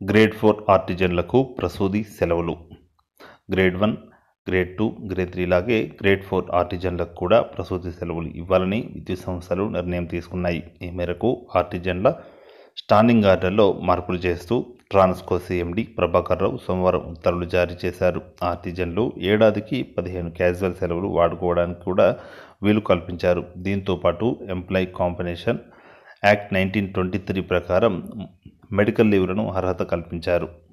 grade four ఆర్టిజన్లకు ప్రసూతి సెలవులు grade one grade two grade three లాగే గ్రేడ్ ఫోర్ ఆర్టిజన్లకు కూడా ప్రసూతి సెలవులు ఇవ్వాలని విద్యుత్ సంస్థలు నిర్ణయం తీసుకున్నాయి ఈ మేరకు ఆర్టిజన్ల స్టాండింగ్ ఆర్డర్లో మార్పులు చేస్తూ ట్రాన్స్కో సీఎండి ప్రభాకర్ రావు సోమవారం ఉత్తర్వులు జారీ చేశారు ఆర్టిజన్లు ఏడాదికి పదిహేను క్యాజువల్ సెలవులు వాడుకోవడానికి కూడా వీలు కల్పించారు దీంతో పాటు employee combination act nineteen twenty three ప్రకారం మెడికల్ లీవ్లను అర్హత కల్పించారు